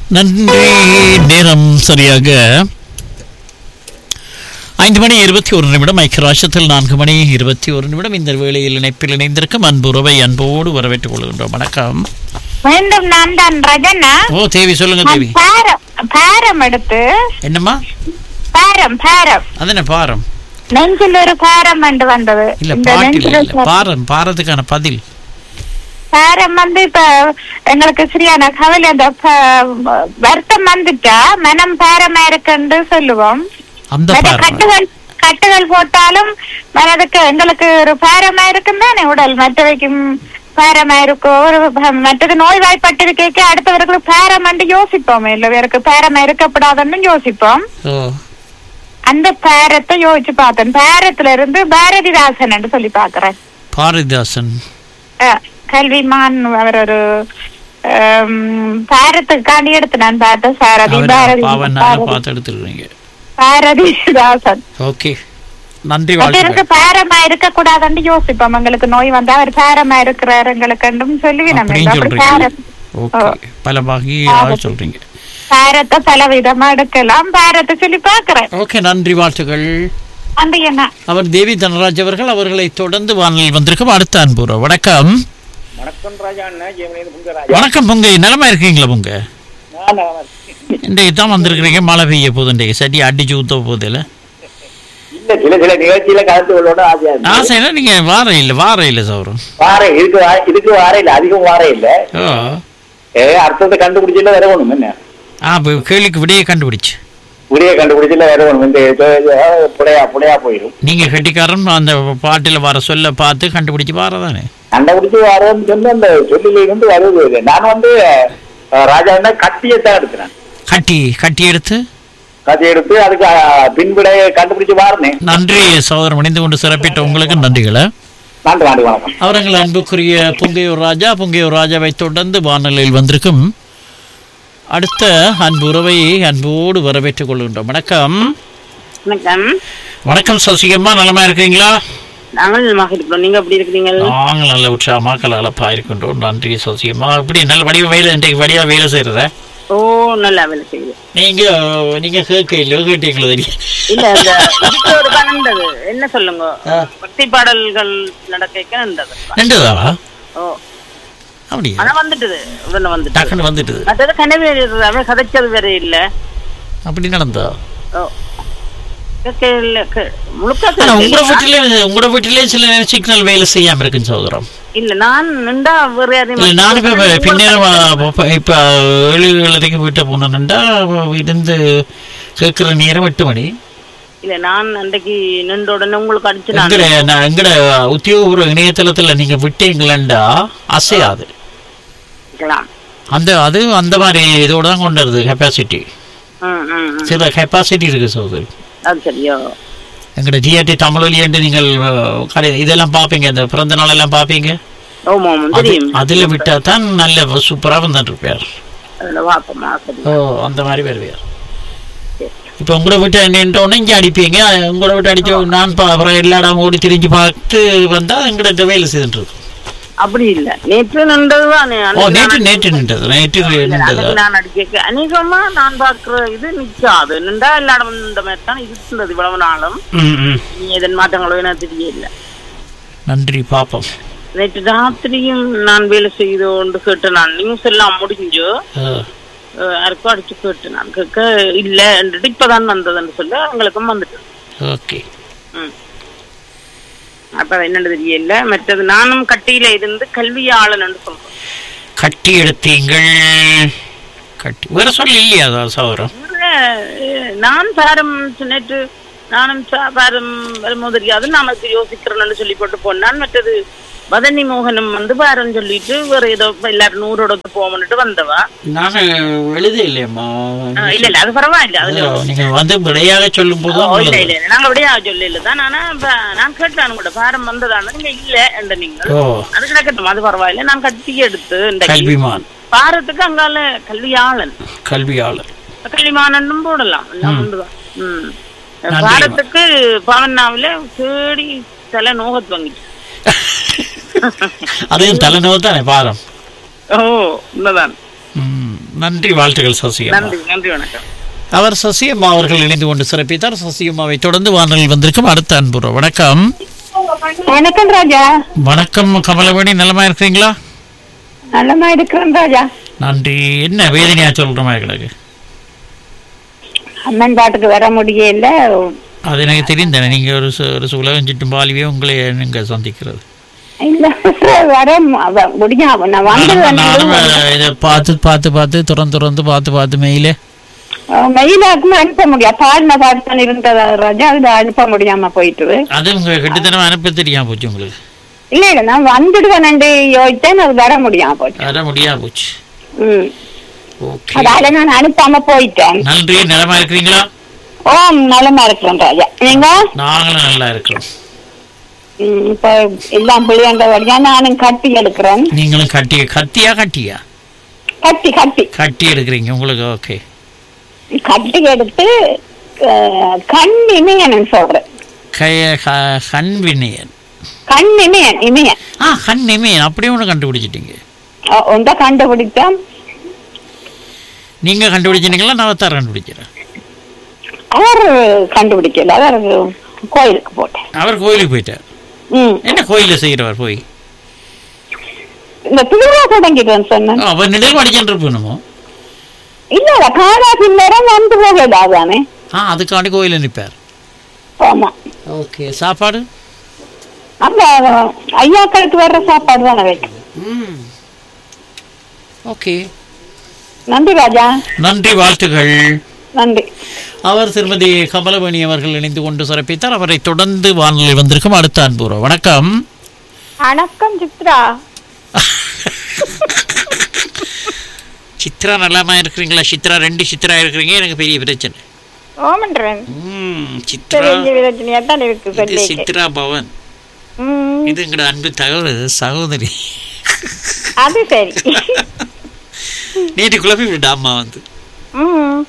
நன்றி நேரம் சரியாக ஐந்து மணி இருபத்தி ஒரு நிமிடம் ஐக்கியராட்சத்தில் நான்கு மணி இருபத்தி ஒரு நிமிடம் இந்த வேளையில் இணைப்பில் இணைந்திருக்கும் அன்புறவை அன்போடு வரவேற்றுக் கொள்கின்றோம் வணக்கம் மீண்டும் நான் தான் ரஜனா ஓ தேவி சொல்லுங்க நான் தேவி பாரம் பாரம் எடுத்து என்னம்மா பாரம் பாரம் அது என்ன பாரம் நெஞ்சில் ஒரு பாரம் என்று வந்தது இல்ல இந்த பாட்டில் நெஞ்சில் இல்ல பாரம் பாரத்துக்கான பதில் பாரம் வந்து இப்ப எங்களுக்கு சரியான கவலை அந்த ப- வருத்தம் வந்துட்டா மனம் பாரமா இருக்குன்னு சொல்லுவோம் அந்த மற்ற பாரம் கட்டுகள் கட்டுகள் போட்டாலும் மனதுக்கு எங்களுக்கு ஒரு பாரமா இருக்கும் தானே உடல் மற்றவைக்கும் பாரமா இருக்கும் ஒரு ப- மற்றது நோய்வாய்ப்பட்டிருக்கே அடுத்தவர்களுக்கு பாரம் என்று யோசிப்போம் இல்ல வேருக்கு பாரமா இருக்கப்படாதுன்னு யோசிப்போம் ஓ அந்த பாரத்தை யோசிச்சு பார்த்தேன் பாரத்துல இருந்து பாரதிதாசன் என்று சொல்லி பாக்குறேன் பாரதிதாசன் அஹ், கல்விமான் அவர் ஒரு ஆம், பாரத்துக்காண்டி எடுத்து நான் பார்த்தேன் சாரதி அவர் பாரதி பாவனாக பாரதி- பார்த்து எடுத்துருக்கீங்க பாரதிதாசன் ஓகே நன்றி மற்றவருக்கு வாழ்த்துக்கள் பாரமா இருக்க கூடாதுன்னு யோசிப்போம் எங்களுக்கு நோய் வந்தா அவர் பாரமா இருக்கிறார் எங்களுக்குன்னு சொல்லி நம்ம அப்படின்னு அப்படி சொல்றீங்க பாரம் ஓகே பல வகையாக சொல்றீங்க பாரத்தை பல விதமா எடுக்கலாம் பாரத்தை சொல்லி பாக்குறேன் ஓகே நன்றி வாழ்த்துக்கள் அந்த என்ன அவர் தேவி தனராஜ் அவர்கள் அவர்களை தொடர்ந்து வானலில் வந்திருக்கும் அடுத்த அன்புற வணக்கம் வணக்கம் ராஜா அண்ணா ஜெயமணி புங்க ராஜா வணக்கம் பொங்க நலமா இருக்கீங்களா பொங்க நான் நலமா இருக்கேன். இன்றைக்கு தான் வந்திருக்கிறீங்க மழை பெய்ய போகுது இன்றைக்கு சரி அடிச்சு ஊத்த போகுது இல்ல இல்ல சில சில நிகழ்ச்சியில கலந்து கொள்ளோட ஆசையா இருக்கு ஆசைனா நீங்க வார இல்ல வார இல்ல சௌரம் வார இதுக்கு வா- இதுக்கு வார இல்ல அதிகம் வார இல்ல ஓ ஏ அர்த்தத்தை கண்டுபிடிச்சுல வேற ஒண்ணும் என்ன ஆ இப்போ கேள்விக்கு விடையை கண்டுபிடிச்சு உரிய கண்டுபிடிச்சுல வேற ஒண்ணும் இந்த இது- இது, புடையா புடையா போயிடும் நீங்க கெட்டிக்காரன் அந்த பாட்டில் வர சொல்ல பார்த்து கண்டுபிடிச்சு வாரதானே கண்டுபிடிச்சு வரன்னு சொல்லி அந்த சொல்லில இருந்து வருவது இல்லை. நான் வந்து அஹ், ராஜா அண்ணா கத்தியத்தான் எடுக்கிறேன் கட்டி கட்டி எடுத்து கத்தி எடுத்து அதுக்கு அஹ், பின்விடையை கண்டுபிடிச்சு வாருனேன் நன்றி சகோதரன் இணைந்து கொண்டு சிறப்பிட்ட உங்களுக்கு நன்றிகளை நன்றி நன்றி வணக்கம் அவர்கள் அன்புக்குரிய புங்கையூர் ராஜா புங்கையூர் ராஜாவை தொடர்ந்து வானொலியில் வந்திருக்கும் அடுத்த அன்பு உறவை அன்போடு வரவேற்றுக் கொள்கின்றோம் வணக்கம் வணக்கம் வணக்கம் சசிகம்மா நலமா இருக்கீங்களா நாங்கள் நலமாக இருக்கிறோம் நீங்க எப்படி இருக்கிறீங்க நாங்கள் நல்ல உற்சாகமா கலகலப்பா இருக்கின்றோம் நன்றி சசிகம்மா இப்படி நல்ல வடிவ வேலை இன்றைக்கு வடிவா வேலை செய்யறத ஓ நல்லா வேலை செய்யுது நீங்க நீங்க கேட்க இல்லையோ கேட்டீங்களோ தெரியும் இல்ல இந்த இதுக்கு ஒரு கணந்தது என்ன சொல்லுங்க பக்தி பாடல்கள் நடக்க நின்றது ரெண்டுதா ஓ அப்படியா ஆனா வந்துட்டுது உடனே வந்துட்டு டக்குன்னு வந்துட்டுது மற்றது கனவே அவன் கதைச்சது வேற இல்ல அப்படி நடந்தா ஓ கேட்க இல்ல, கே- முழுக்க ஆனா உங்களோட கேட்கல. வீட்டிலே உங்களோட வீட்டிலே சில நேரம் சிக்னல் வேலை செய்யாம இருக்குன்னு சகோதரம் இல்ல நான் நின்றா வேற யாரையும் இல்ல நானும் இப்ப பின்னேரம் இப்ப- இப்ப ஏழு ஏழரைக்கு வீட்டை போனேன்டா இருந்து கேட்கிற நேரம் எட்டு மணி இல்ல நான் அன்றைக்கு நின்ற உடனே உங்களுக்கு அடிச்சு நான் எங்கட நான் எங்கட உத்தியோகபூர்வ இணையதளத்துல நீங்க விட்டீங்களா அசையாது இருக்கலாம். அந்த அது அந்த மாதிரி இதோட தான் கொண்டு வருது கெப்பாசிட்டி ம், ம், ம். சில கெப்பாசிட்டி இருக்கு சகோதரி அது சரியோ எங்கட ஜிஆர்டி தமிழொலி என்று நீங்கள் அஹ், கடை இதெல்லாம் பார்ப்பீங்க இந்த பிறந்த நாள் எல்லாம் பார்ப்பீங்க ஓமா ஆமா அது- தெரியும் அதுல விட்டா தான் நல்ல சூப்பரா வந்துட்டு இருப்பார் அதுல வாப்பமா சரி ஓ அந்த மாதிரி வருவார் இப்போ உங்களை விட்டு நின்றோன்னே இங்கே அடிப்பீங்க உங்களை விட்டு அடிச்ச நான் பா- அப்புறம் எல்லா இடம் ஓடி திரிஞ்சு பார்த்து வந்தா எங்கிட்ட வேலை செய்துட்டு இருக்கும் அப்படி இல்ல நேற்று நின்றதுதான் ஓ நேற்று நேற்று நின்றது நேற்று நின்றது நான் அடிக்க அநேகமா நான் பாக்குற இது நிக்காது நின்றா எல்லா இடம் இந்த மாதிரி தான் இருந்தது இவ்வளவு நாளும் ம் ம் நீ எதன் மாற்றங்களோ எனக்கு தெரியல நன்றி பாப்போம் நேற்று ராத்திரியும் நான் வேலை செய்து கொண்டு கேட்டேன் நான் நியூஸ் எல்லாம் முடிஞ்சு அஹ், அஹ், யாருக்கும் அடிச்சு கேட்டு நான் கேட்க இல்ல என்றுட்டு இப்பதான் வந்ததுன்னு சொல்ல அவங்களுக்கும் வந்துட்டு ஓகே ம். அப்ப அது என்னன்னு தெரியல மற்றது நானும் கட்டியில இருந்து கல்வியாளன் என்று சொல்றேன் கட்டி எடுத்தீங்கள் கட்டி வேற சொல்லி இல்லையா அதான் சௌரம் அஹ் நான் பாரம் நேற்று நானும் சா- பாரம் வரும்போது தெரியாது நமக்கு யோசிக்கிறேன்னு சொல்லி போட்டு போனான் மற்றது வதனி மோகனம் வந்து பாரம் சொல்லிட்டு வேற ஏதோ எல்லாரும் நூறோட போகணுட்டு வந்தவா நான் எழுத இல்லையம்மா அஹ் இல்ல இல்ல அது பரவாயில்ல அதுல நீங்க வந்து விடையாக சொல்லும் போது ஓ, இல்ல இல்ல இல்ல. நாங்க அப்படியே சொல்லல தான் ஆனா ப- நான் கேட்டேன் கூட பாரம் வந்ததான நீங்க இல்ல என்ற நீங்கள் ஓ அது கிடக்கட்டும் அது பரவாயில்ல நான் கட்டி எடுத்து இந்த கல்விமான் பாரத்துக்கு அங்கால கல்வியாளன் கல்வியாளர் கல்விமானன்னும் போடலாம் எல்லாம் உண்டுதான் ம். நன்றி. பாரத்துக்கு பவன்னாவில தேடி தலை நோகத் வாங்கிட்டு அதையும் தலைநோவு தானே பாரம் ஓ உண்மைதான் ம் நன்றி வாழ்த்துக்கள் சசியம்மா நன்றி நன்றி வணக்கம் அவர் சசியம்மா அவர்கள் இணைந்து கொண்டு சிறப்பித்தார் சசியம்மாவை தொடர்ந்து வானொலியில் வந்திருக்கும் அடுத்த அன்புறவு வணக்கம் வணக்கம் ராஜா வணக்கம் கமலவேணி நலமா இருக்கிறீங்களா நல்லமா இருக்கிறேன் ராஜா நன்றி என்ன வேதனையா சொல்ற மாதிரி கிடக்கு அம்மன் பாட்டுக்கு வர முடியல அது எனக்கு தெரியும் தானே நீங்க ஒரு சு- ஒரு சு- உலகம் சுற்றும் பாலிவே உங்களை நீங்க சந்திக்கிறது இல்ல வர ம- முடியும் நான் நானும் நானும் வந்து இதை பார்த்து பார்த்து பார்த்து துறந்து துறந்து பார்த்து பார்த்து மெயிலே மெயிலாக்குமே அனுப்ப முடியாது பாடின பாட்டு தான் இருந்ததா ராஜா அது அனுப்ப முடியாம போயிட்டு அது உங்க கிட்டத்தட்ட அனுப்ப தெரியாம போச்சு உங்களுக்கு இல்ல இல்ல நான் வந்துடுவேன் யோசிச்சேன் அது வர முடியாம போச்சு வர முடியாம போச்சு ம் ஓகே அதால நான் அனுப்பாம போயிட்டேன் நன்றி நலமா இருக்கிறீங்களா ஓம் நலமா இருக்கிறேன் ராஜா நீங்க நாங்களும் நல்லா இருக்கிறோம் ம், இப்ப எல்லாம் பிள்ளைங்க வழியா நானும் கட்டி எடுக்கிறேன் நீங்களும் கட்டி கத்தியா கட்டியா கட்டி கட்டி கட்டி எடுக்கிறீங்க உங்களுக்கு ஓகே கட்டி எடுத்து அஹ், கண் இமையன் சொல்றேன் கைய க- கண் வினயன் கண் இமையன் இமையன் ஆ கண் இமயன் அப்படியே ஒன்று கண்டுபிடிச்சிட்டீங்க அஹ், ஒன்றை கண்டுபிடித்தோம் நீங்க கண்டுபிடிச்சிட்டீங்களா நவத்தார் கண்டுபிடிக்கிறேன் அவர் கண்டுபிடிக்கல அவர் கோயிலுக்கு போட்டேன் அவர் கோயிலுக்கு போயிட்டார் ம் என்ன கோயிலில் செய்கிறவர் போய் இந்த திருவிழா தொடங்கிட்டேன் சொன்னேன் ஆ, அவர் நெடுக படிச்சுட்டு இருப்பணுமோ இல்ல இல்ல காடா பின்னரம் வந்து போகல தானே ஆ அதுக்காண்டி கோயிலில் நிற்பார் ஆமா ஓகே சாப்பாடு அந்த ஐயாக்களுக்கு வர்ற சாப்பாடு தானே வைக்கும் ம் ஓகே நன்றி ராஜா நன்றி வாழ்த்துகள் நன்றி அவர் திருமதி கமலமணி அவர்கள் இணைந்து கொண்டு சிறப்பித்தார் அவரை தொடர்ந்து வானொலியில் வந்திருக்கும் அடுத்த அன்புறோம் வணக்கம் வணக்கம் சித்ரா சித்ரா நல்லாமா இருக்கிறீங்களா சித்ரா ரெண்டு சித்ரா இருக்கிறீங்க எனக்கு பெரிய பிரச்சனை ஓமன்றேன் ம் சித்ரா பெரிய விரச்சனையா தான் இருக்கு இது சொல்லிக்கு சித்ரா பவன் ம், இது எங்கட அன்பு தகவல் சகோதரி அது சரி நேற்று குழப்பி விட்டா அம்மா வந்து ம்.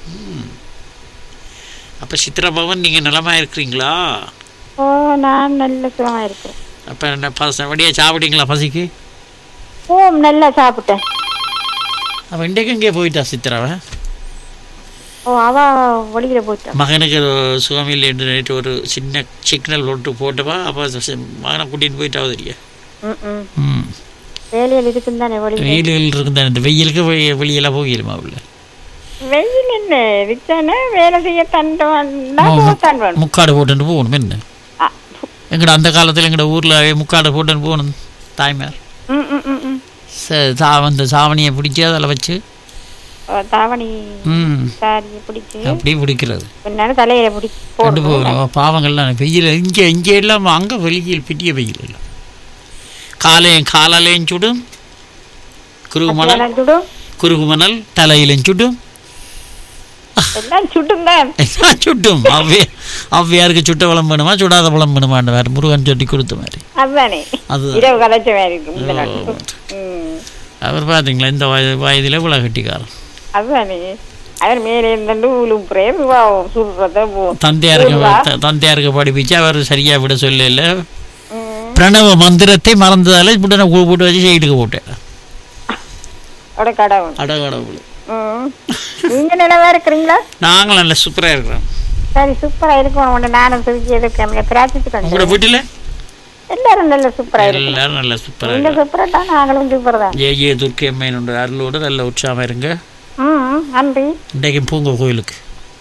அப்ப சித்ரா பவன் நீங்க நலமா இருக்கிறீங்களா ஓ நான் நல்ல சுகமா இருக்கேன் அப்ப என்ன பச வடியா சாப்பிட்டீங்களா பசிக்கு ஓ நல்லா சாப்பிட்டேன் அவ இன்றைக்கு எங்கே போயிட்டா சித்ராவை ஓ அவ வெளியில போயிட்டான் மகனுக்கு சுகம் இல்லை என்று நேற்று ஒரு சின்ன சிக்னல் போட்டு போட்டவா அப்போ மகனை கூட்டின்னு போயிட்டா தெரியா ம், ம். ம் வேலையில் இருக்குன்னு தானே வெளியில வெயில் இருக்குதா இந்த வெயிலுக்கு வெ- வெளியெல்லாம் போகலுமா உள்ள வெயில் என்ன விச்சானே வேலை செய்ய தண்டோம் போத்தான் வேணும் முக்காடு போட்டுட்டு போகணும் என்ன ஆ, எங்கட அந்த காலத்தில் எங்கட ஊரில் முக்காடு போட்டுன்னு போகணும் தாய்மார் ம், ம், ம், ம். ச- சா அந்த சாவணியை பிடிச்சி அதில் வச்சு ஓ, தாவணி ம் சாரியை பிடிச்சி அப்படியே பிடிக்கிறது பின்னால தலையில பிடி கொண்டு போடணும் போகணும் பாவங்கள்லாம் வெயில் இங்கே இங்கே எல்லாம் அங்கே வெயில் பெரிய வெயில் இல்லை காலையும் காலாலையும் சுடும் குருகுமணல் எல்லாம் சுடும் குருகுமணல் தலையிலும் சுடும் எல்லாம் சுடும் தான் எல்லாம் சுட்டும் அவ்வே அவ்வையாருக்கு சுட்ட பழம் வேணுமா சுடாத பழம் வேணுமான்னு வேறு முருகன் சொல்லி கொடுத்த மாதிரி அதுதானே அதுதான் இரவு கலைச்ச மாதிரி இருக்கும் இந்த நாள் ஓ. ம். அவர் பார்த்தீங்களா இந்த வயது வயதில் இவ்வளோ கட்டிக்காரன் அதுதானே அவர் மேலே இருந்து உழுப்புறேன் சுடுறத போ தந்தையாருக்கு ஊருவா. த- தந்தையாருக்கு படிப்பிச்சு அவர் சரியா விட சொல்லல ம். பிரணவ மந்திரத்தை மறந்ததால இப்படி நான் போட்டு வச்சு சைடுக்கு போட்டேன் அவட கடவுள் அடகடவுள் ம். நீங்க நிலவா இருக்கிறீங்களா நாங்களும் நல்ல சூப்பராக இருக்கிறோம் சரி சூப்பரா இருக்கும் உன்னை நானும் திருச்சி எதுக்கு பிரார்த்திச்சு உங்களோட வீட்டில் எல்லாரும் நல்ல சூப்பரா இருக்கும் எல்லாரும் நல்ல சூப்பராக நீங்க இருக்கிறோம் சூப்பரா தான் நாங்களும் சூப்பர் தான் ஏ ஏ துர்க்கை அம்மையனோட அருளோடு நல்ல உற்சாகமாக இருங்க ம் நன்றி இன்றைக்கு பூங்க கோயிலுக்கு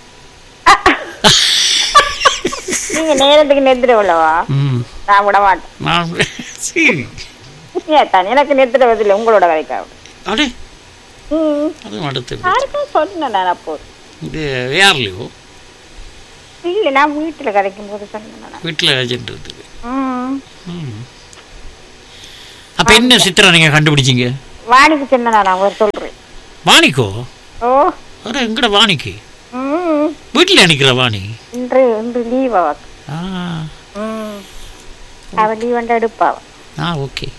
நீங்க நேரத்துக்கு நெத்திர உள்ளவா ம் நான் விட மாட்டேன் நான் சரி ஏத்தான் எனக்கு நெத்திர பதில்லை உங்களோட கதைக்காக அடே ம் அதுவும் அடுத்து யாருக்கும் சொன்னேன் நான் அப்போ இது யார்லையோ இல்லை நான் வீட்டில் கதைக்கும் போது சொன்னேன் நான் வீட்டில் வச்சுட்டு ம் ம் அப்போ என்ன சித்திரம் நீங்கள் கண்டுபிடிச்சிங்க வாணிக்கு சொன்னேன் நான் ஒரு சொல்றேன் வாணிக்கோ ஓ அட எங்கட வாணிக்கு ம் வீட்டில் நிற்கிற வாணி இன்று இன்று லீவ் அவக்கு ஆ ம் அவ லீவ் வந்து எடுப்பாவ ஆ ஓகே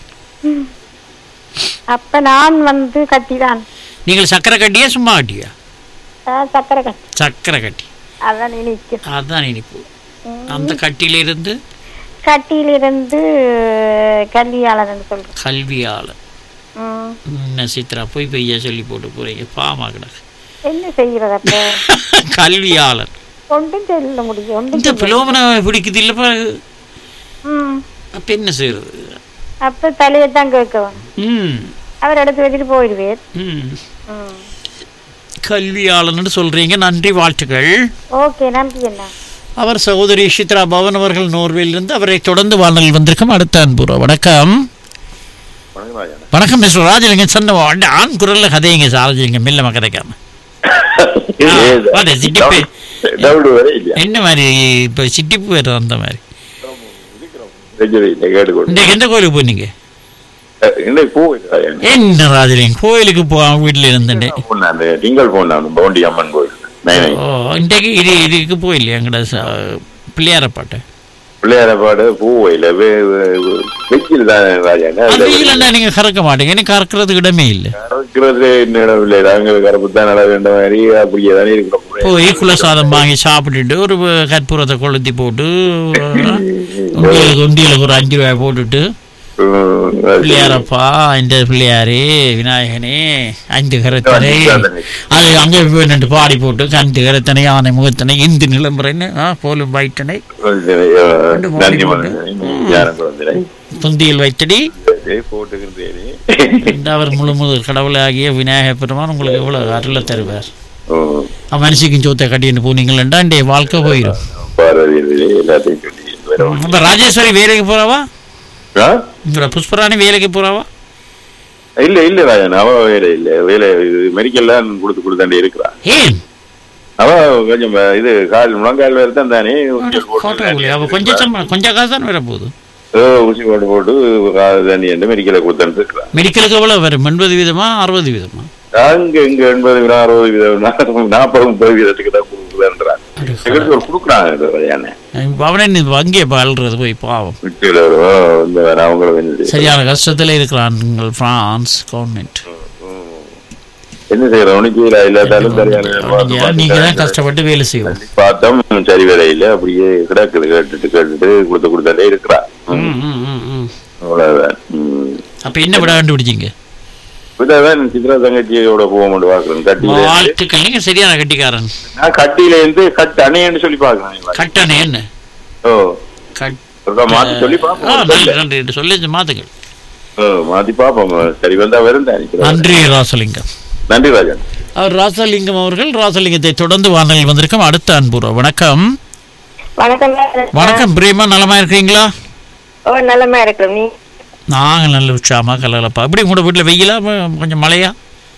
அப்ப நான் வந்து கட்டிதான் நீங்கள் சக்கரை கட்டியா சும்மா கட்டியா சக்கரை கட்டி சக்கரை கட்டி அதான் நினைக்கும் அதுதான் இனிப்பு அந்த கட்டியிலிருந்து கட்டியிலிருந்து கல்வியாளர்னு சொல்றேன் கல்வியாளர் ம். என்ன சித்ரா போய் பொய்யா சொல்லி போட்டு போறீங்க பாமா கிடக்கு என்ன செய்யறது அப்ப கல்வியாளர் ஒன்றும் சொல்ல முடியும் ஒன்றும் இந்த பிளோமனை பிடிக்குது இல்ல பாரு ம். அப்ப என்ன செய்யறது அப்ப தலையை தான் கேட்கவும் ம் அவர் எடுத்து வச்சுட்டு போயிடுவேர் ம் ம். கல்வியாளர்னு சொல்றீங்க நன்றி வாழ்த்துக்கள் ஓகே நன்றி என்ன அவர் சகோதரி சித்ரா பவன் அவர்கள் நோர்வேலிருந்து அவரை தொடர்ந்து வானல் வந்திருக்கும் அடுத்த அன்புறா வணக்கம் வணக்கம் மிஸ்டர் ராஜலிங்கம் சொன்ன ஆண் ஆண் குரல்ல கதைங்க ராஜலிங்கம் மெல்லமா கதைக்காம வாடா, சிட்டிப்பு. டவுட் வரை இல்லையா என்ன மாதிரி இப்ப சிட்டிப்பு வேற அந்த மாதிரி சரி கேட்டுக்கொண்டு இந்த எந்த கோயிலுக்கு போனீங்க இன்னைக்கு பூ என்ன ராஜலிங்கம் கோயிலுக்கு போ வீட்டுல இருந்தேன் போனான் திங்கள் போனான் பவுண்டி அம்மன் கோயில் நைனை ஓ இன்றைக்கு இது இதுக்கு போயில்லையா எங்கட ச- பிள்ளையாரப்பாட்டை பிள்ளையாரப்பாடு பூ கோயில் வெயில் தான் ராஜா அது இல்லைன்னா நீங்க கறக்க மாட்டீங்க எனக்கு கறக்கிறதுக்கு இடமே இல்லை கறக்கிறது இடம் இல்லை நாங்கள் கறப்பு தான் நட வேண்ட மாதிரி அப்படியே தானே இருக்கிறோம் போய் குலசாதம் வாங்கி சாப்பிட்டுட்டு ஒரு கற்பூரத்தை கொளுத்தி போட்டு உண்டியலுக்கு உண்டியலுக்கு ஒரு அஞ்சு ரூபாய் போட்டுட்டு உம், அது பிள்ளையாரப்பா இந்த பிள்ளையாரே விநாயகனே ஐந்து கரத்தனை அது அங்கே போய் நின்று பாடி போட்டு கண்டு கரத்தனை யானை முகத்தனை இந்து நிலம்புறேன்னு ஆ, போலும் வயிற்றனை நன்றி மகனே. ஞானம் குழந்தை. துந்தியில் வைத்தடி சரி, போட்டுக்கிறேன் இந்த அவர் முழு முழு கடவுளாகிய விநாயக பெருமான் உங்களுக்கு எவ்வளவு அருளை தருவார் உம், அவன் மனுஷிக்கும் சோத்தை கட்டின்னு போனீங்களா இன்றைய வாழ்க்கை போயிடும் பார்வதி தேவி எல்லாத்தையும் சொல்லி வரோம். அப்ப ராஜேஸ்வரி வேலைக்கு போறாவா ஆ? இந்த புஷ்பராணி வேலைக்கு போறாவா இல்ல இல்ல ராஜன் அவ வேலை இல்ல வேலை இது மெடிக்கல்லாம் கொடுத்து கொடுத்தாண்டே இருக்கிறா ஏன் அவ கொஞ்சம் இது கால் முழங்கால் வேறு தான் தானே ஊசி போட்டு கோட்டை அவ கொஞ்சம் சம்பளம் கொஞ்சம் காசு தான் வர போகுது ஏ, ஊசி போட்டு போட்டு கால் தண்ணி என்று மெடிக்கலை கொடுத்தாண்டு இருக்கிறா மெடிக்கலுக்கு எவ்வளவு வரும் எண்பது வீதமா அறுபது வீதமா அங்க இங்க எண்பது வீதம் அறுபது வீதம் நாற்பது முப்பது வீதத்துக்கு தான் கொடுக்குறான்றான் எங்களுக்கு ஒரு கொடுக்குறாங்க ராஜானே இப்ப அவனே நீ அங்கேயே அழுறது போய் பாவம் விட்டுல இந்த அவங்களும் வந்து சரியான கஷ்டத்துல இருக்கிறான் நீங்கள் பிரான்ஸ் கவர்மெண்ட் என்ன செய்யறோம் உனக்கு இல்லாட்டாலும் சரியான நீங்க தான் கஷ்டப்பட்டு வேலை செய்வோம் பார்த்தோம் சரி வேலை இல்ல அப்படியே கிடக்குது கேட்டுட்டு கேட்டுட்டு கொடுத்து கொடுத்தாலே இருக்கிறா ம், ம், ம், ம். அவ்வளவுதான் ம். அப்ப என்ன விட கண்டுபிடிச்சீங்க இப்பதான் சித்ரா தங்கச்சியோட போக மட்டும் பாக்குறேன் கட்டியில இருந்து. வாழ்த்துக்கள் நீங்க சரியான கட்டிக்காரன் நான் கட்டியில இருந்து கட் அணையன்னு சொல்லி பாக்குறேன் கட்டணே என்ன ஓ கட் ஒருக்கா மாத்தி சொல்லி ஆ, பாப்போம் நன்றி நன்றி என்று சொல்லி மாத்துங்கள் ஓ, மாத்தி பாப்போம் சரி வந்தா வரும் தான் நன்றி ராசலிங்கம் நன்றி ராஜன் அவர் ராசலிங்கம் அவர்கள் ராசலிங்கத்தை தொடர்ந்து வானலில் வந்திருக்கும் அடுத்த அன்புறோம் வணக்கம் வணக்கம் வணக்கம் பிரியமா நலமா இருக்கீங்களா ஓ நல்லமா இருக்கிறோம் நீ நாங்கள் நல்ல உற்சாகமா கலகலப்பா எப்படி உங்களோட வீட்டில் வெயிலா ம- கொஞ்சம் மழையா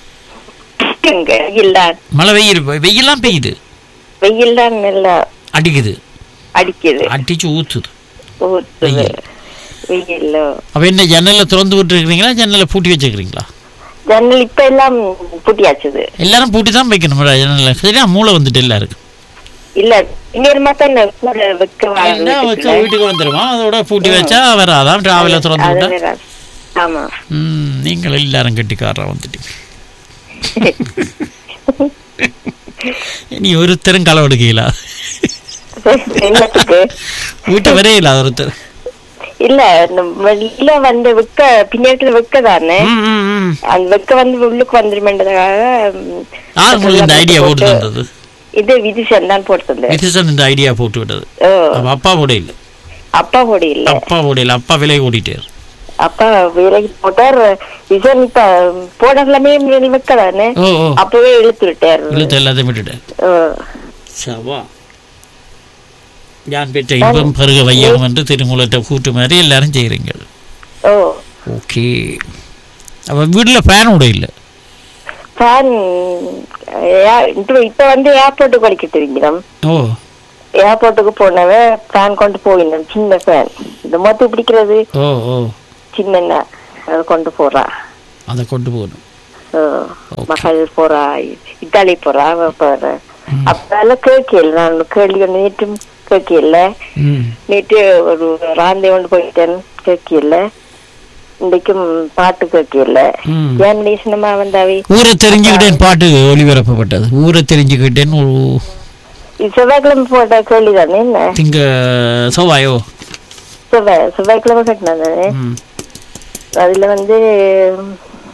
இங்க வெயில் தான் மழை வெயில் வெயிலாம் பெய்யுது வெயில் தான் நல்லா அடிக்குது அடிக்குது அடிச்சு ஊத்துது ஊத்துது வெயில். வெயில் அப்ப என்ன ஜன்னலை திறந்து விட்டு இருக்கிறீங்களா ஜன்னலை பூட்டி வச்சுக்கிறீங்களா ஜன்னல் இப்ப எல்லாம் பூட்டியாச்சுது எல்லாரும் பூட்டி தான் வைக்கணும் ஜன்னலை சரியா மூளை வந்துட்டு எல்லாருக்கும் இல்ல இன்னொரு தான் கூட வைக்க என்ன வச்சா வீட்டுக்கு வந்துருமா அதோட பூட்டி வச்சா வராதான் டிராவல திறந்து அது விட்டா வேற. ஆமா ம், நீங்கள் எல்லாரும் கட்டிக்காரா வந்துட்டீங்க நீ ஒருத்தரும் களை எடுக்கல என்னத்துக்கு வீட்டை வரையில ஒருத்தர் இல்ல இந்த வெளியில வந்து வெக்க பின்னாடி வெக்க தானே ம், ம், ம். அந்த வெக்க வந்து உள்ளுக்கு வந்துருமென்றதுக்காக ம், யார் உங்களுக்கு இந்த ஐடியா போட்டு தந்தது இது விதிஷன் தான் போட்டு தந்தேன் விதிசன் இந்த ஐடியா போட்டு விட்டது ஓ அப்ப அப்பா கூட இல்ல அப்பா போடி இல்ல அப்பா கூட இல்ல அப்பா விலை ஓடிட்டார் அப்பா வேலைக்கு போட்டார் விஜயன் இப்ப போடலாமே வெக்க தானே ஓ ஓ அப்பவே இழுத்து விட்டார் இழுத்து எல்லாத்தையும் விட்டுட்டார் ஓ. சவா யான் பெற்ற இன்பம் பருக வையகம் என்று திருமூலத்தை கூட்டு மாதிரி எல்லாரும் செய்கிறீங்க ஓ ஓகே அப்ப வீட்டுல ஃபேன் கூட இல்ல ஃபேன் இப்ப வந்து ஏர்போர்ட்டுக்கு வலிக்கிட்டு இருக்கிறோம் ஓ ஏர்போர்ட்டுக்கு போனவன் ஃபேன் கொண்டு போயிருந்தேன் சின்ன ஃபேன் இந்த மொத்தம் பிடிக்கிறது ஓ ஓ சின்ன அதை கொண்டு போறா அதை கொண்டு போகணும் ஓ, Okay. மகள் போறா இத்தாலி போறா அவ போறா அப்பெல்லாம் கேட்கல நான் கேள்வி ஒண்ணு நேற்றும் கேட்கல ம் நேற்று ஒரு ராந்தை கொண்டு போயிட்டேன் கேட்கல இன்றைக்கும் பாட்டு கேட்கல ம். ஏன் சினிமா வந்தாவே ஊரை தெரிஞ்சுக்கிட்டேன் பாட்டு ஒளிபரப்பப்பட்டது ஊரை தெரிஞ்சுக்கிட்டேன் ஒரு இது செவ்வாய்க்கிழமை போட்ட கேள்வி தானே என்ன திங்க செவ்வாயோ செவ்வாய் செவ்வாய்க்கிழமை கட்டினா தானே ம் அதுல வந்து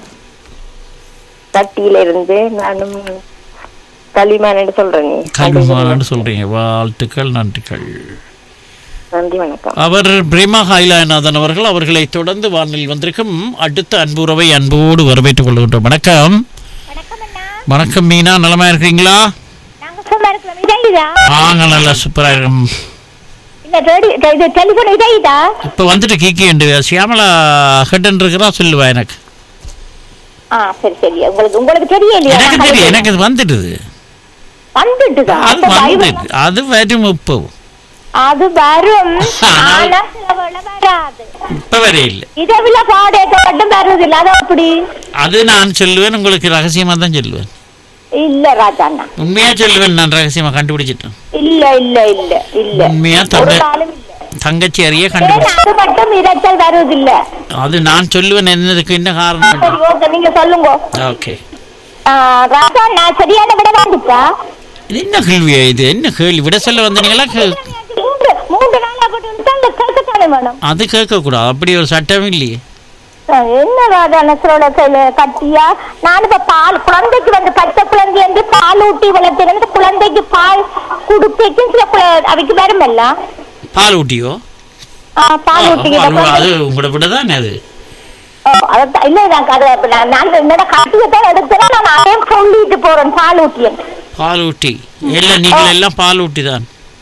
தட்டியில இருந்து நானும் கலிமான்னு சொல்றேன் கல்விமான்னு சொல்றீங்க வாழ்த்துக்கள் நன்றிகள் நன்றி வணக்கம் அவர் பிரேமா ஹைலாநாதன் அவர்கள் அவர்களை தொடர்ந்து வானில் வந்திருக்கும் அடுத்த அன்புறவை அன்போடு வரவேற்றுக் கொள்கின்றோம் வணக்கம் வணக்கம் மீனா நலமா இருக்கீங்களா நாங்க சும்மா இருக்கிறோம் இதாயிதா வாங்க நல்லா சூப்பரா இருக்கும் இல்ல ரேடி இது டெலிபோன் இதாயிதா இப்ப வந்துட்டு கீக்கி என்று சியாமலா ஹெட்டன் இருக்கிறா சொல்லுவா எனக்கு ஆ சரி சரி உங்களுக்கு உங்களுக்கு தெரியலையா எனக்கு தெரியும் எனக்கு இது வந்துடுது வந்துட்டுதா அது அப்ப வந்து பயமா- அது வரும் இப்போ அது வரும் ஆனால் ஆனா சில வேளை வராது இப்ப வரை இல்லை இதை விட பாடேக்க மட்டும் வருது இல்ல அது அப்படி அது நான் சொல்லுவேன் உங்களுக்கு ரகசியமா தான் சொல்லுவேன் இல்ல ராஜாண்ணா உண்மையா சொல்லுவேன் நான் ரகசியமா கண்டுபிடிச்சிட்டேன் இல்ல இல்ல இல்ல இல்ல உண்மையா ஒரு தங்க காலம் இல்ல தங்கச்சி அறிய ஏன்னா கண்டுபிடிச்சு அது மட்டும் இரைச்சல் வருது இல்ல அது நான் சொல்லுவேன் என்னதுக்கு என்ன காரணம் சரி ஓகே நீங்க சொல்லுங்க ஓகே ஆ, ராஜாண்ணா சரியான விட வந்துச்சா இது என்ன கேள்வியா இது என்ன கேள்வி விட சொல்ல வந்தீங்களா கே- மூன்று மூன்று நாள் அப்படி இருந்தா அந்த கேட்கத்தானே வேணும் அது கேட்க கூடாது அப்படி ஒரு சட்டம் இல்லையே ஆ, என்ன ராஜாண்ணா சொல்ல கையில கட்டியா நான் இப்ப பால் குழந்தைக்கு வந்து பச்சை குழந்தை வந்து பால் ஊட்டி வளர்த்து குழந்தைக்கு பால் குடுப்பேக்கும் சில குழ- அவைக்கு வருமல்ல பால் ஊட்டியோ ஆ, பால் ஊட்டி பால் அது உங்களோட விட தானே அது அதான் இல்ல எனக்கு அது அப்ப நான் நான் என்னோட கட்டியத்தான் எடுத்தேன் நான் அதையும் சொல்லிட்டு போறேன் பால் ஊட்டியன் பால் ஊட்டி எல்லாம் நீங்கள் எல்லாம் பால் ஊட்டி தான்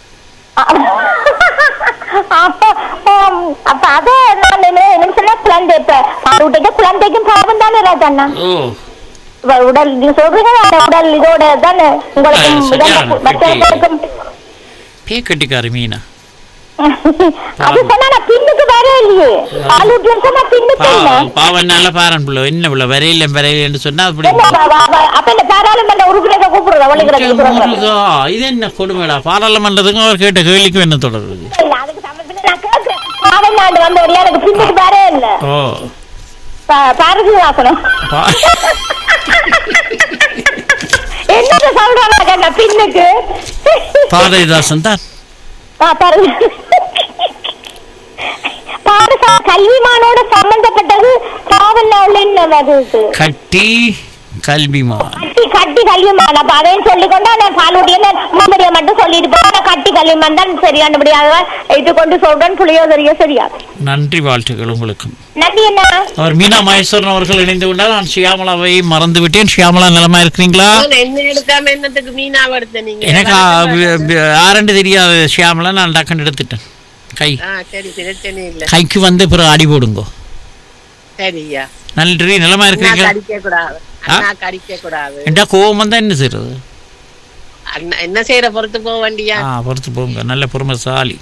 அப்ப ஆம், அப்ப அத நான் என்ன என்ன சொன்னா குழந்தை இப்ப பால் ஊட்டிக்கு குழந்தைக்கும் பாவம் தானே ராஜண்ணா ஓ இப்ப உடல் நீங்க சொல்றீங்க அந்த உடல் இதோட தானே உங்களுக்கும் அது சரியான இதெல்லாம் மற்றவங்களுக்கும் பே கட்டிக்காரு மீனா அது சொன்னா நான் பின்னுக்கு வர இல்லையே பால் ஊட்டியன்னு சொன்னா பின்னுக்கு இல்ல பாவம் பாவம் நல்ல பாரன் பிள்ளை என்ன பிள்ளை வரையில வரையிலன்னு சொன்னா அப்படி என்ன வா- வா- வா- அப்ப இந்த பாராளுமன்ற உறுப்பினரை கூப்பிடுறதா வழிகிறதுக்கு முருகா, இது என்ன கொடுமைடா பாராளுமன்றத்துக்கும் அவர் கேட்ட கேள்விக்கும் என்ன தொடருது இல்ல அதுக்கு சமயத்துல நான் கேட்கிறேன் பாவநாடு வந்த ஒரு எனக்கு பின்னுக்கு வரே இல்ல ஓ பா- பாரதிதாசனம் பா- என்னத்த சொல்றாங்க பின்னுக்கு பாரதிதாசன் தான் ஆ, பாருங்க பாரசா கல்விமானோட சம்பந்தப்பட்டது காவல் என்ன வருது கட்டி கல்விமா கட்டி கட்டி கல்விமான் அப்ப அதையும் சொல்லிக்கொண்டு நான் பாலூட்டிய முன்படியை மட்டும் சொல்லிட்டு போறேன் கட்டி கல்விமான் தான் சரியானபடியாக இது கொண்டு சொல்றேன் புளியோதரிய சரியா நன்றி வாழ்த்துக்கள் உங்களுக்கும் நன்றி என்ன அவர் மீனா மகேஸ்வரன் அவர்கள் இணைந்து கொண்டால் நான் ஷியாமலாவை மறந்து விட்டேன் ஷியாமலா நலமா இருக்கிறீங்களா என்ன எடுக்காம என்னத்துக்கு மீனாவை எடுத்த நீங்க எனக்கு ஆ- வி- வி- யாருன்னு தெரியாது ஷியாமலா நான் டக்குன்னு எடுத்துட்டேன் கை ஆ சரி பிரச்சனை இல்ல கைக்கு வந்து பிறகு அடி போடுங்க சரியா நன்றி நலமா அண்ணா இருக்கிறீங்க கடிக்க கூடாது அண்ணா கடிக்க கூடாது என்டா கோவம் வந்தா என்ன செய்யறது அண்ணா என்ன செய்யற பொறுத்து போக வேண்டியா ஆ பொறுத்து போங்க நல்ல பொறுமைசாலி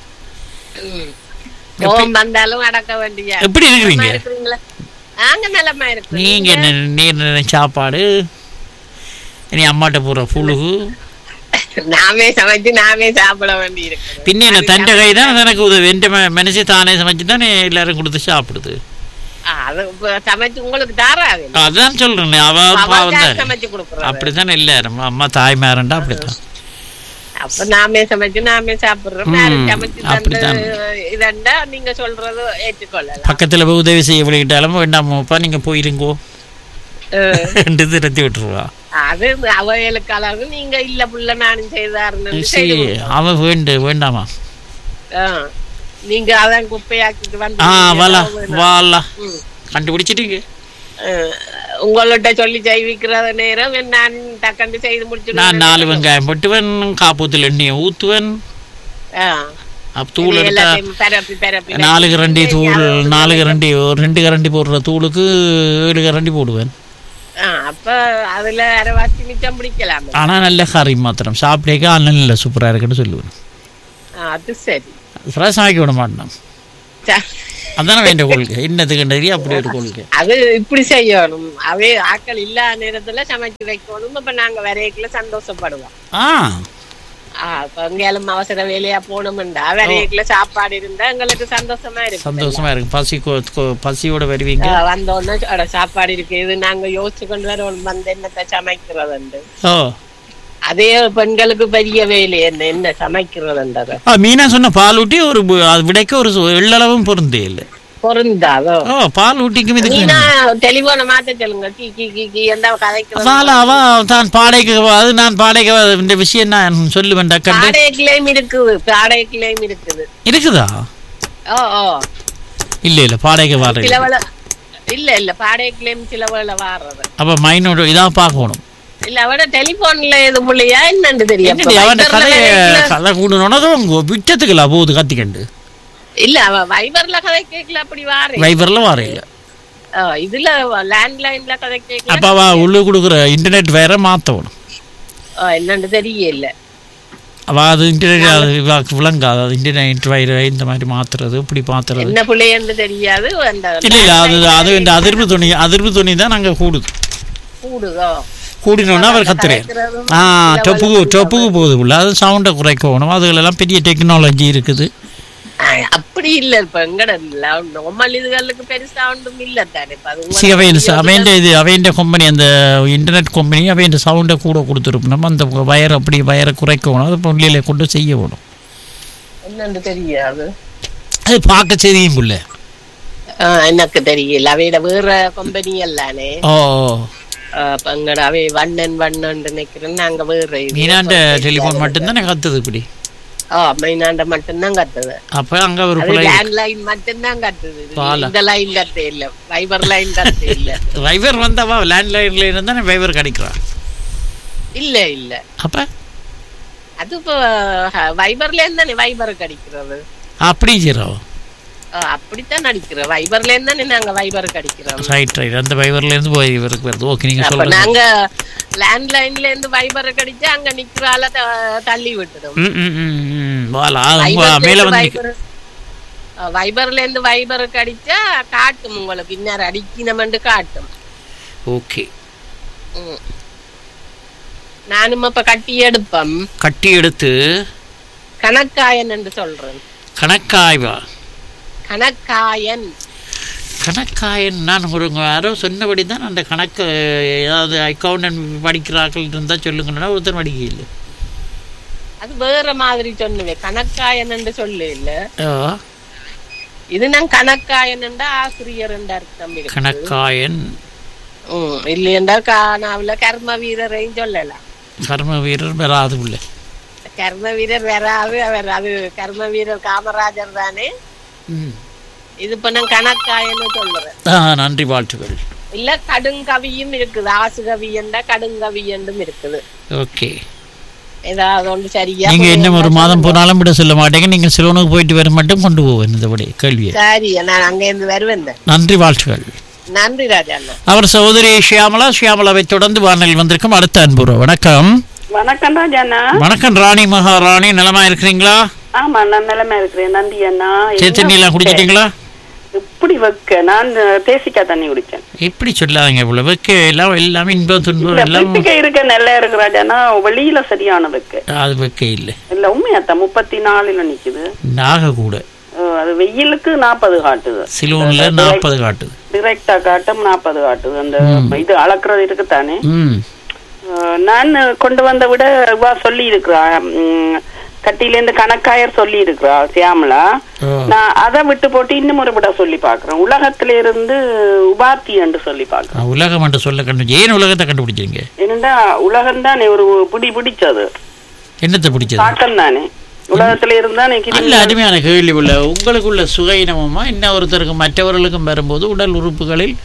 கோவம் வந்தாலும் அடக்க வேண்டியா எப்படி இருக்கிறீங்க நலமா இருக்கிறீங்களா நாங்க நலமா இருக்கிறோம் நீங்க என்ன நீர் நிறைய சாப்பாடு இனி அம்மாட்ட போற புழுகு நாமே சமைச்சு நாமே சாப்பிட வேண்டி இருக்கு பின்ன என்ன தண்ட கை தான் எனக்கு உதவி எந்த மனசு தானே சமைச்சு தானே எல்லாரும் கொடுத்து சாப்பிடுது அது இப்ப சமைச்சு உங்களுக்கு தாராது அதான் சொல்றேன் அவ பாவம் அவளுக்காக தான் சமைச்சு கொடுக்குறது அப்படித்தான் எல்லாரும் அம்மா தாய்மாரண்டா அப்படித்தான் அப்ப நாமே சமைச்சு நாமே சாப்பிடுறோம் ம், யாரும் சமைச்சு தந்து அப்படித்தான். இதண்டா நீங்க சொல்றது ஏற்றுக்கொள்ளலாம் பக்கத்துல போய் உதவி செய்ய விளையிட்டாலும் வேண்டாமப்பா நீங்க போயிருங்கோ அஹ், ரெண்டு திரத்தி விட்டுருவா அது அவைகளுக்கு அளவு நீங்க இல்ல புள்ள நானும் செய்தாருன்னு சரி செய்து அவ வேண்டு வேண்டாமா அஹ், நீங்க அதான் குப்பையாக்கிட்டு வந்து ஆ வாலா நீங்க வாலா ம். கண்டுபிடிச்சிட்டீங்க அஹ், உங்கள்ட்ட சொல்லி செய்விக்கிற நேரம் நான் டக்கண்டு செய்து முடிச்சு நான் நாலு வெங்காயம் போட்டுவேன் காப்பூத்துல எண்ணெயை ஊத்துவேன் அப்ப தூள் எடுத்தா எல்லாத்தையும் பரப்பி பரப்பி நாலு கரண்டி தூள் நாலு கரண்டி ஒரு ரெண்டு கரண்டி போடுற தூளுக்கு ஏழு கரண்டி போடுவேன் ஆ, அப்ப அதுல அரைவாசி மிச்சம் பிடிக்கலாம் ஆனா நல்ல கறி மாத்திரம் சாப்பிட்டேக்க நல்ல சூப்பரா இருக்குன்னு சொல்லுவேன் அது சரி ஃப்ரெஷ் ஆக்கி விட மாட்டேன் ச- அதானே வேண்டிய கொள்கை என்னத்துக்கு கண்டறி அப்படி ஒரு கொள்கை அது இப்படி செய்யணும் அவே ஆட்கள் இல்லாத நேரத்துல சமைச்சு வைக்கணும் அப்ப நாங்க வரையக்குள்ள சந்தோஷப்படுவோம் ஆ ஆ, இப்ப எங்கேயாலும் அவசர வேலையா போனோம்டா வரையக்குள்ள சாப்பாடு இருந்தா எங்களுக்கு சந்தோஷமா இருக்கு சந்தோஷமா இருக்கு பசி கொ- கொ- பசியோட வருவீங்க வந்தோடனே அட, சாப்பாடு இருக்கு இது நாங்க யோசிச்சு கொண்டு வரோம் வந்து என்னத்தை சமைக்கிறதுண்டு ஓ அதே பெண்களுக்கு பெரிய வேலை என்ன என்ன சமைக்கிறதுன்றது ஆ மீனா சொன்ன பால் ஊட்டி ஒரு பு- அது விடைக்க ஒரு சு- எள்ளளவும் பொருந்தே இல்லை பொருந்தாதோ ஓ பால் ஊட்டிக்கும் இதுக்கு நீனா தெளிவான மாத்த சொல்லுங்க கீ கீ கீ கீ எந்த கதைக்கு அதனால அவ தான் பாடைக்கு அது நான் பாடைக்கு இந்த விஷயம் நான் சொல்லுவேன் டக்கண்டு பாடைக்குள்ளேயும் இருக்குது பாடைக்குள்ளேயும் இருக்குது இருக்குதா ஓ ஓ இல்ல இல்ல பாடைக்கு வர சில வேளை இல்ல இல்ல பாடைக்குள்ளேயும் சில வேளை வாடுறது அப்ப மைனோட இதான் பார்க்கணும் இல்ல அவட டெலிபோன்ல எது புள்ளையா என்னன்னு தெரியும் என்னடி அவன் கதையை கதை கூடணும் விட்டத்துக்குல போகுது கத்திக்கண்டு இல்ல அவ வைபர்ல கதை கேட்கல அப்படி வாரு வைபர்ல வரையில இதுல லேண்ட்லைன்ல கதை கேட்கல அப்ப அவ உள்ளு கொடுக்குற இன்டர்நெட் வேற மாத்தணும் என்னன்னு தெரியல அவ அது இன்டர்நெட் அது இவாக்கு விளங்காது அது இன்டர்நெட் வயிறு இந்த மாதிரி மாத்துறது இப்படி மாத்துறது என்ன பிள்ளைன்னு தெரியாது அந்த இல்ல இல்ல அது அது இந்த அதிர்வு துணி அதிர்வு துணி தான் நாங்க கூடுது கூடுதோ கூடினோன்னா அவர் கத்துறேன் ஆ டொப்புக்கு டொப்புக்கு போகுது உள்ள அது சவுண்டை குறைக்கணும் அதுகளெல்லாம் பெரிய டெக்னாலஜி இருக்குது அஹ், அப்படி இல்ல இப்ப எங்கட நார்மல் இதுகளுக்கு பெருசா ஒன்றும் இல்ல தானே இப்ப அது சி அவன் அவன் இது அவன் கம்பெனி அந்த இன்டர்நெட் கம்பெனி அவன் சவுண்டை கூட கொடுத்துருப்போம் நம்ம அந்த வயர் அப்படி வயரை குறைக்கணும் அது பொருளில கொண்டு செய்ய வேணும் என்னன்னு தெரியாது அது பார்க்க செய்தியும் புள்ள அஹ், எனக்கு தெரியல அவையிட வேற கம்பெனி எல்லானே ஓ அஹ், அப்ப எங்கட அவை வண்ணன் வண்ணன் நினைக்கிறேன் நாங்க வேற இது. மீனாண்ட டெலிஃபோன் மட்டும்தானே கத்துது இப்படி ஆ மைனாண்ட மட்டும்தான் கத்துது அப்ப அங்க ஒரு அது பிள்ளை லேண்ட்லைன் மட்டும்தான் கத்துது இது பாலா. இந்த லைன் கத்து இல்ல ஃபைபர் லைன் கத்து இல்ல வைபர் வந்தவா லேண்ட்லைன்ல இருந்தானே வைபர் கிடைக்கிறான் இல்ல இல்ல அப்ப அது இப்போ வைபர்ல இருந்தானே வைபர் கிடைக்கிறது அப்படி ஜீரோ ஆ, அப்படித்தான் அடிக்கிறோம் வைபர்ல இருந்தானே நாங்க வைபர் கிடைக்கிறோம் ரைட் ரைட் அந்த வைபர்ல இருந்து போய் இவருக்கு வருது ஓகே நீங்க அப்ப சொல்றது நாங்க லேண்ட்லைன்ல இருந்து வைபர் கடிச்சா அங்க நிக்கிறால த- தள்ளி விட்டுடும் ம் ம் ம் ம் வாலா உங்க வைபர்ல மேல இருந்து வந்து வைபர் ஆ, வைபர்ல இருந்து வைபர் கடிச்சா காட்டும் உங்களுக்கு இன்னார் அடிக்கணுமெண்டு காட்டும் ஓகே ம். நானும் அப்ப கட்டி எடுப்பேன் கட்டி எடுத்து கணக்காயன் என்று சொல்றேன் கணக்காய்வா கணக்காயன் கணக்காயன் நான் ஒரு யாரோ சொன்னபடி தான் அந்த கணக்கு ஏதாவது அக்கௌண்டன்ட் படிக்கிறார்கள் இருந்தால் சொல்லுங்கன்னா ஒருத்தர் படிக்க இல்லை அது வேற மாதிரி சொன்னுவேன் கணக்காயன் என்று சொல்லு இல்ல ஓ, இது நான் கணக்காயன் என்ற ஆசிரியர் என்ற அர்த்தம் இருக்கு. கணக்காயன் ம் இல்லையென்றா காணாவில கர்ம வீரரையும் சொல்லலாம் கர்ம வீரர் வராது உள்ள கர்ம வீரர் வராது அவர் அது கர்ம வீரர் காமராஜர் தானே ம் இது இப்ப நான் கணக்காயன்னு சொல்றேன் ஆ நன்றி வாழ்த்துக்கள் இல்ல கடுங்கவியும் இருக்குது ஆசுகவி என்ற கடுங்கவி என்றும் இருக்குது ஓகே ஏதாவது ஒன்று சரியா நீங்க என்ன ஒரு புரியுதா மாதம் சொல்லுங்க. போனாலும் விட சொல்ல மாட்டேங்க நீங்க சிலோனுக்கு போயிட்டு வர மட்டும் கொண்டு போவேன் இந்தபடி கேள்வியை சரி நான் அங்க இருந்து வருவேன் தான். நன்றி வாழ்த்துக்கள் நன்றி ராஜா அண்ணா அவர் சகோதரி ஷியாமலா ஷியாமலாவை தொடர்ந்து வானல் வந்திருக்கும் அடுத்த அன்புறவு வணக்கம் வணக்கம் ராஜாண்ணா வணக்கம் ராணி மகாராணி நலமா இருக்கிறீங்களா ஆமா நான் நிலைமை இருக்கிறேன் நந்தி அண்ணா சரி தண்ணி எல்லாம் குடிச்சிட்டீங்களா இப்படி வைக்க நான் தேசிக்காய் தண்ணி குடிச்சேன் இப்படி சொல்லாதீங்க இவ்வளவு வைக்க எல்லாம் எல்லாமே இன்பம் துன்பம் இல்ல எல்லாம் பிடிக்க இருக்க நல்லா இருக்கு ராஜாண்ணா வெளியில சரியான வைக்க அது வைக்க இல்லை இல்ல உண்மையாத்தான் முப்பத்தி நாலுல நிக்குது நாக கூட அஹ் அது வெயிலுக்கு நாற்பது காட்டுது சிலோன்ல நாற்பது காட்டுது டிரெக்டா காட்டும் நாற்பது காட்டுது அந்த இது அளக்குறது இருக்குத்தானே ம் அஹ் நான் கொண்டு வந்த விட இவா சொல்லி இருக்கிறா கட்டில இருந்து கணக்காயர் சொல்லி இருக்கிறா சியாமலா ஓ. நான் அதை விட்டு போட்டு இன்னும் ஒரு விட சொல்லி பாக்குறேன் உலகத்தில இருந்து உபாத்தி என்று சொல்லி பாக்குறேன் நான் உலகம் என்று சொல்ல கண்டு ஏன் உலகத்தை கண்டுபிடிச்சீங்க என்னடா உலகம் தானே ஒரு பிடி பிடிச்சது என்னத்தை பிடிச்சது தாக்கம் தானே உலகத்துல இருந்தானே நல்ல அருமையான கேள்வி உள்ள உங்களுக்குள்ள சுகையினமுமா இன்னொருத்தருக்கு மற்றவர்களுக்கும் வரும்போது உடல் உறுப்புகளில்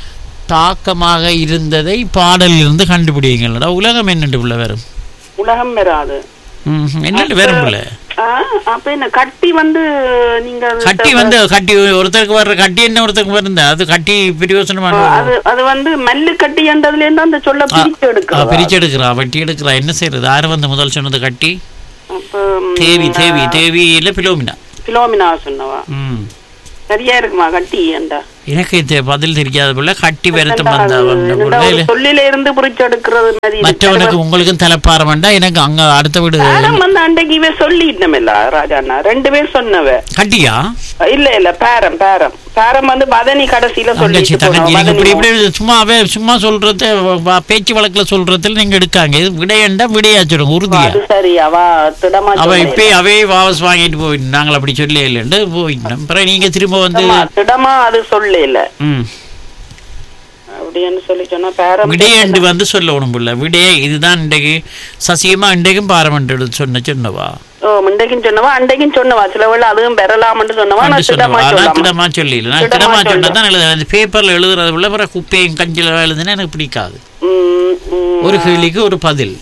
தாக்கமாக இருந்ததை பாடலில் இருந்து கண்டுபிடிங்களா உலகம் என்னென்று உள்ள வரும் உலகம் வராது ம், என்னென்று வரும் உள்ள ஆ, அப்ப என்ன கட்டி வந்து நீங்க அது- கட்டி வந்து கட்டி ஒருத்தருக்கு வர்ற கட்டி என்ன ஒருத்தருக்கு வருந்த அது கட்டி பிரயோசனமான அது அது வந்து மல்லு கட்டி என்றதுல இருந்து அந்த சொல்ல பிரிச்சு ஆ, எடுக்கிறதா? பிரிச்சு எடுக்கிறா வட்டி எடுக்கிறா என்ன செய்யறது யாரு வந்து முதல் சொன்னது கட்டி அப்ப ம், தேவி தேவி தேவி இல்ல பிலோமினா பிலோமினா சொன்னவா ம் சரியா இருக்குமா கட்டி என்றா எனக்கு இது பதில் தெரியாத பிள்ளை கட்டி வருத்தம் வந்த என்னடா ஒரு சொல்லில இருந்து புரிச்செடுக்கிறது மாதிரி இருக்கு. மற்றவனுக்கு உங்களுக்கும் தலைப்பாரம் வேண்டாம் எனக்கு அங்க அடுத்த வீடு பேரம் வந்து அன்றைக்கு இவ சொல்லிட்டமில்ல ராஜாண்ணா ரெண்டு பேர் சொன்னவ கட்டியா இல்ல இல்ல பேரம் பேரம் பேரம் வந்து பதனி கடைசியில தங்கச்சி சொல்லிட்டு தங்கச்சி போனோம். நீங்க இப்படி பதனி இப்படி சும்மாவே சும்மா சொல்றது வ- பேச்சு வழக்குல சொல்றதுல நீங்க எடுக்காங்க இது விடையண்டா விடையாச்சிடும் உறுதியா அது சரி அவ திடமா அவ சொன்னேன். இப்பயே அவே வாபஸ் வாங்கிட்டு போயிட்டு நாங்கள் அப்படி சொல்லி இல்லைன்னு போயிட்டோம் அப்புறம் நீங்க திரும்ப வந்து திடமா- திடமா அது சொல்லல ம் அப்படின்னு சொல்லி சொன்னா பேரம் விடையண்டு வந்து சொல்லணும் புள்ள விடைய இதுதான் இன்றைக்கு சசியமா இன்றைக்கும் பாரமண்டு எடுத்து சொன்ன சொன்னவா ஓ முண்டைக்கும் சொன்னவா அண்டைக்கும் சொன்னவா சில வேளை அதுவும் பெறலாம்னு சொன்னவா அப்படி நான் திடமா சொன்னவா அதான் சொல்லாம திடமா சொல்லல நான் திடமா திடமா சொல்லல. சொன்னதான் எழுதுறேன் அந்த பேப்பர்ல எழுதுறது உள்ள அப்புறம் குப்பையும் கஞ்சில எழுதுனா எனக்கு பிடிக்காது ம், ம். ஒரு கேள்விக்கு ஒரு பதில்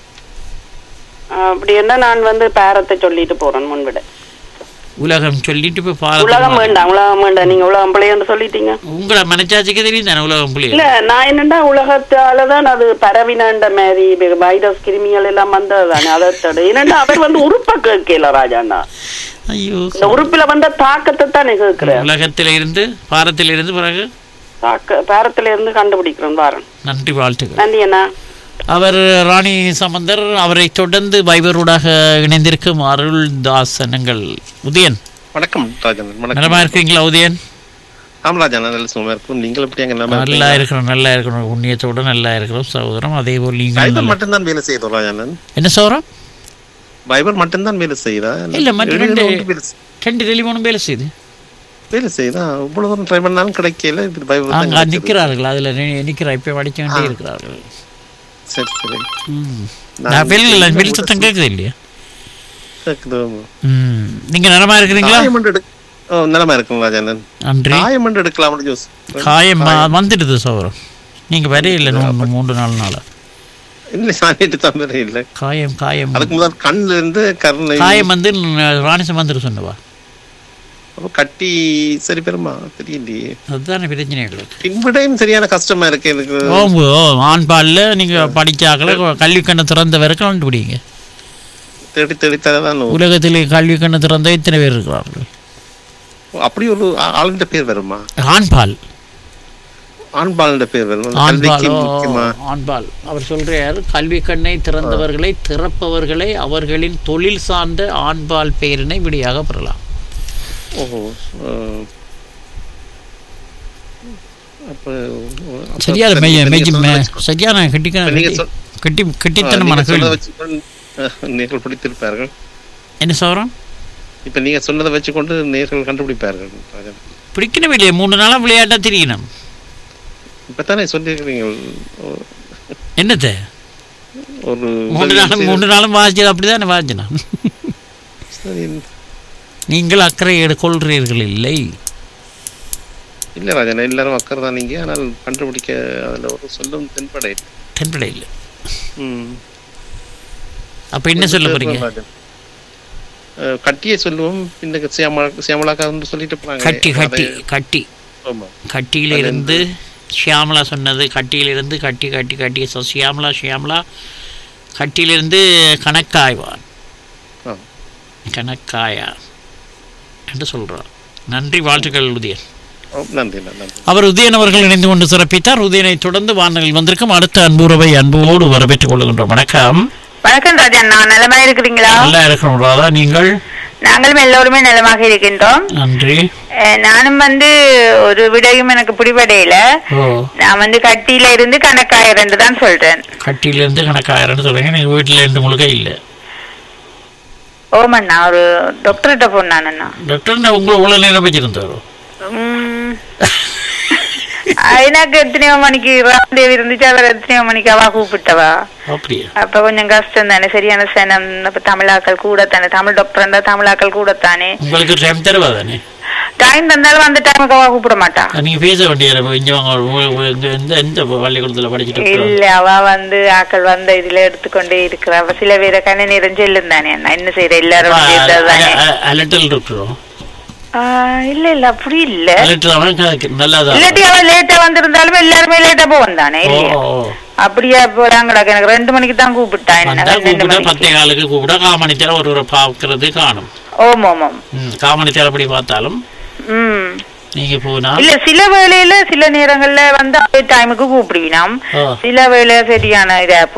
அப்படி என்ன நான் வந்து பேரத்தை சொல்லிட்டு போறேன் முன்விட உலகம் சொல்லிட்டு போய் உலகம் பாரதம் வேண்டாம் உலகம் வேண்டாம் நீங்க உலகம் பிள்ளைன்னு சொல்லிட்டீங்க உங்களை மனச்சாட்சிக்கு தெரியும் தானே உலகம் புள்ளி இல்ல நான் என்னன்னா உலகத்தாலதான் அது பரவினாண்ட மாதிரி வைரஸ் கிருமிகள் எல்லாம் வந்தது தானே அதை தடு என்னன்னா அவர் வந்து உறுப்ப கேட்கல ராஜாண்ணா ஐயோ இந்த உறுப்புல வந்த தாக்கத்தை தானே கேட்கிறேன் உலகத்தில இருந்து பாரத்தில் இருந்து பிறகு தாக்க பேரத்துல இருந்து கண்டுபிடிக்கிறோம் வாரன் நன்றி வாழ்த்துக்கள் நன்றி அண்ணா அவர் ராணி சமந்தர் அவரை தொடர்ந்து வைபரூடாக இணைந்திருக்கும் அருள்தாசன் எங்கள் உதயன் வணக்கம் ராஜன் வணக்கம் நலமா இருக்கீங்களா உதயன் ஆம் ராஜன் நல்ல சும்மா இருக்கும் நீங்கள் எப்படி அங்க நல்லா நல்லா இருக்கிறோம் நல்லா இருக்கிறோம் புண்ணியத்தோட நல்லா இருக்கிறோம் சகோதரம் அதே போல் நீங்கள் பைபர் நல்லா- மட்டும்தான் வேலை செய்யுது ராஜானன் என்ன சகோதரம் பைபர் மட்டும்தான் வேலை செய்யுதா இல்ல மற்ற ரெண்டு எழுதுறது ஒன்றும் வேலை செய்- ரெண்டு டெலிஃபோனும் வேலை செய்யுது வேலை செய்யுதா இவ்வளவு தூரம் ட்ரை பண்ணாலும் கிடைக்கல இது பைபர் தான் அங்க கிடைச்சது. நிற்கிறார்கள் அதுல நி- நிற்கிறா இப்போ படிச்சுக்கிட்டே இருக்கிறார்கள் சரி சரி ம். நான் நான் வெளியில் இந்த வெளி கூட சத்தம் கேட்குது இல்லையா கேக்குது. ம் நீங்க நலமா இருக்கிறீங்களா காயமண்டு எடு- ஓ, நலமா இருக்கும் ராஜானன் நன்றி காயமண்டு எடுக்கலாம்னு ஜோஸ் காயம் வ- வந்துடுது சகோதரம் நீங்க வரையில்லை மூணு மூன்று நாலு நாளா இல்ல நான் நேற்று தான் வேற இல்ல காயம் காயம் அதுக்கு முதல் கண்ணுல இருந்து கருணை காயம் வந்து ராணி சம்பந்தர் சொன்னவா அப்ப கட்டி சரி பெருமா தெரியலையே அதுதானே பிரச்சனை எங்களுக்கு பின்விடையும் சரியான கஷ்டமா இருக்கு எனக்கு ஓம்பு ஓ ஆண் பாலில் நீங்கள் படித்தாக்களை கல்வி கண்ணை திறந்த வரைக்கும் கண்டுபிடிங்க தேடி தேடி தரதான் உலகத்தில் கல்வி கண்ணை திறந்த இத்தனை பேர் இருக்கிறார்கள் அப்படி ஒரு ஆ- ஆளுன்ற பேர் வருமா ஆண்பால் ஆண்பாலுன்ற பேர் வரும் ஆண்பால் கல்விக்கு ஓ, முக்கியமா ஆண்பால் அவர் சொல்றார் கல்வி கண்ணை திறந்தவர்களை திறப்பவர்களை அவர்களின் தொழில் சார்ந்த ஆண்பால் பெயரினை விடியாக பெறலாம் ஓஹோ அஹ், அப்ப அப்ப சரியான சரி, மெய்ய இப்ப மெய்ய நீங்க மெ- சொன்னதை வச்சு- சரியான கட்டிக்கான இப்ப நீங்க கட்டி சொல்- கட்டி ஆ, கட்டித்தனமான நீங்க சொன்னதை கேள்வி வச்சுக்கொண்டு, அஹ், நேர்கள் பிடித்திருப்பார்கள் என்ன சௌரம் இப்ப நீங்க சொன்னதை வச்சுக்கொண்டு நேர்கள் கண்டுபிடிப்பார்கள் ராஜன். பிடிக்கணும் இல்லையா மூணு நாளா விளையாட்டா தெரியணும் இப்பதானே சொல்லியிருக்கிறீங்க ஒரு- என்னத்த ஒரு மூணு உதவி நாளும் செய்து- மூணு நாளும் வாசிச்சது அப்படிதானே வாசினா சரி. நீங்கள் அக்கறை எடு கொள்றீர்கள் இல்லை இல்ல ராஜன் எல்லாரும் அக்கறை தான் நீங்க ஆனால் கண்டுபிடிக்க அதுல ஒரு சொல்லும் தென்படை தென்பட இல்லை ம் அப்ப என்ன சொல்ல போறீங்க ராஜன். அஹ், கட்டியை சொல்லுவோம் பின்ன சியாமலா சியாமலாக்காரன்னு சொல்லிட்டு போனாங்க கட்டி கட்டி கட்டி ஆமா கட்டியிலிருந்து ஷியாமலா சொன்னது கட்டியிலிருந்து கட்டி கட்டி கட்டி ஸோ ஷியாமலா ஷியாமலா கட்டியிலிருந்து கணக்காய்வான் ஆ. கணக்காயா என்று சொல்றார் நன்றி வாழ்த்துக்கள் உதயன் ஓ, நன்றி நன்றி அவர் உதயன் அவர்கள் இணைந்து கொண்டு சிறப்பித்தார் உதயனை தொடர்ந்து வானலில் வந்திருக்கும் அடுத்த அன்புறவை அன்போடு வரவேற்றுக் கொள்கின்றோம் வணக்கம் வணக்கம் ராஜா நான் நலமா இருக்கிறீங்களா நல்லா இருக்கிறோம் ராதா நீங்கள் நாங்களும் எல்லோருமே நலமாக இருக்கின்றோம் நன்றி அஹ் நானும் வந்து ஒரு விடையும் எனக்கு பிடிபடையில ஓ நான் வந்து கட்டியில இருந்து கணக்காயிரம் தான் சொல்றேன் கட்டியிலிருந்து கணக்காயிரம்னு சொல்றீங்க நீங்க வீட்டில் இருந்து முழுக்க இல்லை ஓமண்ணா ஒரு டாக்டர்கிட்ட போனானண்ணா டாக்டர் நான் உங்களை உள்ள நேரம் வச்சிருந்தாரோ உம். எனக்கு எத்தனையோ மணிக்கு ராமதேவி இருந்துச்சு அவர் எத்தனையோ மணிக்கு அவா கூப்பிட்டவா அப்படியா அப்ப கொஞ்சம் கஷ்டம் தானே சரியான சனம் இப்ப தமிழாக்கள் கூட தானே தமிழ் டாக்டர் இருந்தா தமிழாக்கள் கூட தானே உங்களுக்கு டைம் தருவா தானே டைம் தந்தாலும் அந்த டைமுக்கு அவா கூப்பிட மாட்டா நீங்க பேச வேண்டிய இங்க வாங்க உங்க- உங்க- இந்த எந்த எந்த பள்ளிக்கூடத்துல படிச்சுட்டு இல்ல அவ வந்து ஆக்கள் வந்த இதுல எடுத்துக்கொண்டே இருக்கிறா அவ சில பேரை கண்ண நேரம் செல்லும் தானே அண்ணா என்ன செய்யற எல்லாரும் சேர்ந்தது தானே அலட்டல் டாக்டரோ ஆஹ் இல்ல இல்ல அப்படி இல்ல அலட்டல் அவன் க- நல்லாதான் இல்லாட்டி அவ லேட்டா வந்திருந்தாலுமே எல்லாருமே லேட்டா போவோம் தானே ஓ இல்லையா ஓ, ஓ. அப்படியா போறாங்கடா எனக்கு ரெண்டு மணிக்கு தான் கூப்பிட்டா என்ன வந்தா ரெண்டு கூப்பிட்டா மணிக்கு பத்தே காலுக்கு கூப்பிட்டா காமணி தேர ஒரு ஒரு பார்க்கறது காணும் ஓம் ஓம் ஓம் ம், காமணி தேர அப்படி பார்த்தாலும் ம் நீங்க போனா இல்ல சில வேளையில சில நேரங்கள்ல வந்து அதே டைமுக்கு கூப்பிடுவினோம் ஆ. சில வேளை சரியான இதா